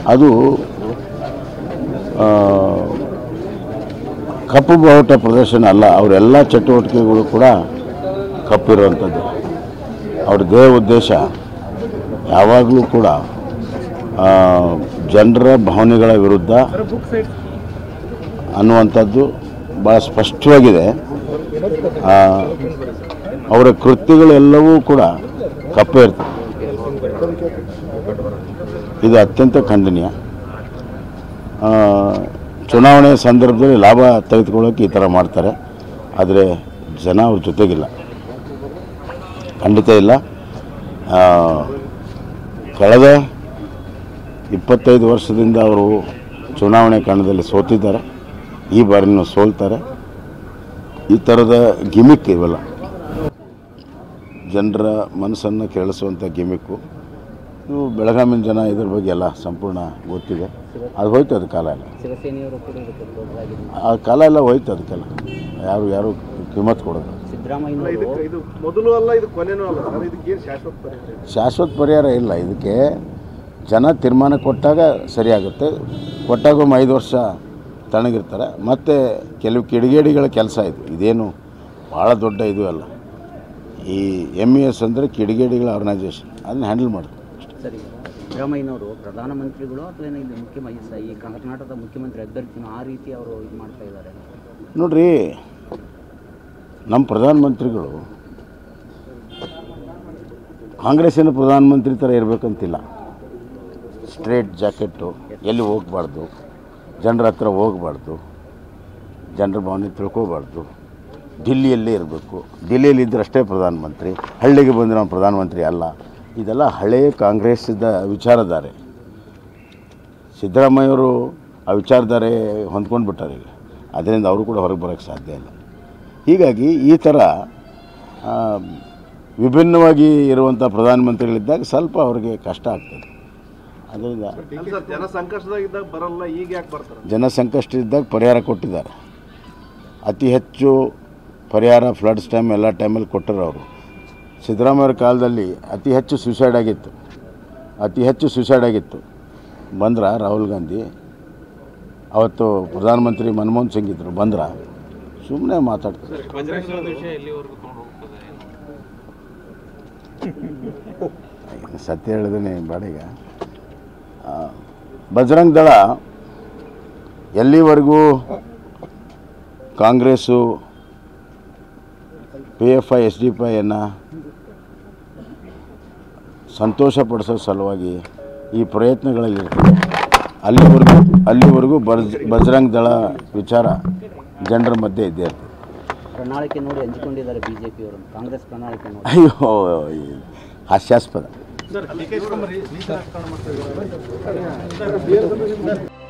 ಅದು ಆ, ಕಪ್ಪು ಬಾವುಟ ಪ್ರದರ್ಶನ ಅಲ್ಲ ಅವರೆಲ್ಲ ಚಟುವಟಿಕೆಗಳು ಕೂಡ ಕಪ್ಪಿರುವಂಥದ್ದು ಅವ್ರ ದೇಹ ಉದ್ದೇಶ ಯಾವಾಗಲೂ ಕೂಡ ಆ, ಜನರ ಭಾವನೆಗಳ ವಿರುದ್ಧ ಅನ್ನುವಂಥದ್ದು ಭಾಳ ಸ್ಪಷ್ಟವಾಗಿದೆ ಆ, ಅವರ ಕೃತ್ಯಗಳೆಲ್ಲವೂ ಕೂಡ ಕಪ್ಪೆ ಇರ್ತವೆ ಇದು ಅತ್ಯಂತ ಖಂಡನೀಯ ಆ, ಚುನಾವಣೆ ಸಂದರ್ಭದಲ್ಲಿ ಲಾಭ ತೆಗೆದುಕೊಳ್ಳೋಕೆ ಈ ಥರ ಮಾಡ್ತಾರೆ ಆದರೆ ಜನ ಅವ್ರ ಜೊತೆಗಿಲ್ಲ ಖಂಡಿತ ಇಲ್ಲ ಆ, ಕಳೆದ ಇಪ್ಪತ್ತೈದು ವರ್ಷದಿಂದ ಅವರು ಚುನಾವಣೆ ಕಣದಲ್ಲಿ ಸೋತಿದ್ದಾರೆ ಈ ಬಾರಿನೂ ಸೋಲ್ತಾರೆ ಈ ಥರದ ಗಿಮಿಕ್ ಇವೆಲ್ಲ ಜನರ ಮನಸ್ಸನ್ನು ಕೇಳಿಸುವಂಥ ಗಿಮಿಕ್ಕು ಇವು ಬೆಳಗಾಮಿನ ಜನ ಇದ್ರ ಬಗ್ಗೆ ಎಲ್ಲ ಸಂಪೂರ್ಣ ಗೊತ್ತಿದೆ ಅದು ಹೋಯ್ತು ಅದು ಕಾಲ ಎಲ್ಲ ಶಿವಸೇನೆಯವರು ಕೂಡ ಇದಕ್ಕೆ ವಿರೋಧವಾಗಿ ಆ ಕಾಲ ಎಲ್ಲ ಹೋಯ್ತು ಅದಕ್ಕೆಲ್ಲ ಯಾರು ಯಾರು ಕಿಮ್ಮತ್ ಕೊಡೋದು ಸಿದ್ದರಾಮಯ್ಯನವರು ಇದು ಮೊದಲು ಅಲ್ಲ ಇದು ಕೊನೆನೂ ಅಲ್ಲ ಸರ್ ಇದಕ್ಕೆ ಏನು ಶಾಶ್ವತ ಪರಿಹಾರ ಇದೆ? ಶಾಶ್ವತ ಪರಿಹಾರ ಇಲ್ಲ ಇದಕ್ಕೆ ಜನ ತೀರ್ಮಾನ ಕೊಟ್ಟಾಗ ಸರಿಯಾಗುತ್ತೆ ಕೊಟ್ಟಾಗ ಒಮ್ಮೆ ಐದು ವರ್ಷ ತಣ್ಣಗಿರ್ತಾರೆ ಮತ್ತು ಕೆಲವು ಕಿಡಿಗೇಡಿಗಳ ಕೆಲಸ ಇದು ಇದೇನು ಭಾಳ ದೊಡ್ಡ ಇದು ಅಲ್ಲ ಈ ಎಮ್ ಇ ಎಸ್ ಅಂದರೆ ಕಿಡಿಗೇಡಿಗಳ ಆರ್ಗನೈಸೇಷನ್ ಅದನ್ನ ಹ್ಯಾಂಡಲ್ ಮಾಡ್ತಾರೆ ಸರಿ ಸಿದ್ದರಾಮಯ್ಯನವರು ಪ್ರಧಾನಮಂತ್ರಿಗಳು ಅಥವಾ ಏನೋ ಇದು ಮುಖ್ಯಮಂತ್ರಿ ಈ ಕರ್ನಾಟಕದ ಮುಖ್ಯಮಂತ್ರಿ ಅಭ್ಯರ್ಥಿನೂ ಆ ರೀತಿ ಅವರು ಇದು ಮಾಡ್ತಾ ಇದ್ದಾರೆ ನೋಡ್ರಿ ನಮ್ಮ ಪ್ರಧಾನಮಂತ್ರಿಗಳು ಕಾಂಗ್ರೆಸ್ಸಿನ ಪ್ರಧಾನಮಂತ್ರಿ ಥರ ಇರಬೇಕಂತಿಲ್ಲ ಸ್ಟ್ರೇಟ್ ಜಾಕೆಟ್ಟು ಎಲ್ಲಿ ಹೋಗಬಾರ್ದು ಜನರ ಹತ್ರ ಹೋಗಬಾರ್ದು ಜನರ ಭಾವನೆ ತಿಳ್ಕೊಬಾರ್ದು ಡಿಲ್ಲಿಯಲ್ಲೇ ಇರಬೇಕು ಡಿಲ್ಲಿಯಲ್ಲಿ ಇದ್ದರಷ್ಟೇ ಪ್ರಧಾನಮಂತ್ರಿ ಹಳ್ಳಿಗೆ ಬಂದರೆ ನಾವು ಪ್ರಧಾನಮಂತ್ರಿ ಅಲ್ಲ ಇದೆಲ್ಲ ಹಳೆಯ ಕಾಂಗ್ರೆಸ್ಸಿದ ವಿಚಾರಧಾರೆ ಸಿದ್ದರಾಮಯ್ಯವರು ಆ ವಿಚಾರಧಾರೆ ಹೊಂದ್ಕೊಂಡು ಬಿಟ್ಟಾರೆ ಈಗ ಅದರಿಂದ ಅವರು ಕೂಡ ಹೊರಗೆ ಬರೋಕ್ಕೆ ಸಾಧ್ಯ ಇಲ್ಲ ಹೀಗಾಗಿ ಈ ಥರ ಆ, ವಿಭಿನ್ನವಾಗಿ ಇರುವಂಥ ಪ್ರಧಾನಮಂತ್ರಿಗಳಿದ್ದಾಗ ಸ್ವಲ್ಪ ಅವರಿಗೆ ಕಷ್ಟ ಆಗ್ತದೆ ಅದರಿಂದ ಅಲ್ಲ ಸರ್ ಜನ ಸಂಕಷ್ಟದಾಗಿದ್ದಾಗ ಬರಲ್ಲ ಈಗ ಯಾಕೆ ಬರ್ತಾರೆ ಜನ ಸಂಕಷ್ಟ ಇದ್ದಾಗ ಪರಿಹಾರ ಕೊಟ್ಟಿದ್ದಾರೆ ಅತಿ ಹೆಚ್ಚು ಪರಿಹಾರ ಫ್ಲಡ್ಸ್ ಟೈಮ್ ಎಲ್ಲ ಟೈಮಲ್ಲಿ ಕೊಟ್ಟರು ಅವರು ಸಿದ್ದರಾಮಯ್ಯವ್ರ ಕಾಲದಲ್ಲಿ ಅತಿ ಹೆಚ್ಚು ಸುಸೈಡ್ ಆಗಿತ್ತು ಅತಿ ಹೆಚ್ಚು ಸುಸೈಡ್ ಆಗಿತ್ತು ಬಂದ್ರ ರಾಹುಲ್ ಗಾಂಧಿ ಅವತ್ತು ಪ್ರಧಾನಮಂತ್ರಿ ಮನಮೋಹನ್ ಸಿಂಗ್ ಇದ್ದರು ಬಂದ್ರ ಸುಮ್ಮನೆ ಮಾತಾಡ್ತಾರೆ ಈಗ ಸತ್ಯ ಹೇಳಿದ್ರೆ ಬೇಡ ಈಗ ಆ, ಬಜರಂಗ್ ದಳ ಎಲ್ಲಿವರೆಗೂ Congress P F I S D P ಐಯನ್ನು ಸಂತೋಷಪಡಿಸೋ ಸಲುವಾಗಿ ಈ ಪ್ರಯತ್ನಗಳಲ್ಲಿ ಇರ್ತದೆ ಅಲ್ಲಿವರೆಗೂ ಅಲ್ಲಿವರೆಗೂ ಬಜ್ ಬಜರಂಗ್ ದಳ ವಿಚಾರ ಜನರ ಮಧ್ಯೆ ಇದ್ದೇ ಇರ್ತದೆ ಪ್ರಣಾಳಿಕೆ ನೋಡಿ ಹಂಚಿಕೊಂಡಿದ್ದಾರೆ ಬಿಜೆಪಿಯವರು ಕಾಂಗ್ರೆಸ್ ಪ್ರಣಾಳಿಕೆ ನೋಡಿ ಅಯ್ಯೋ ಈ ಹಾಸ್ಯಾಸ್ಪದ ಸರ್ ಡಿ ಕೆ ಶಿವಕುಮಾರ್ ಈ ರಾಜಕಾರಣ ಮಾಡ್ತಾ ಇದ್ದಾರೆ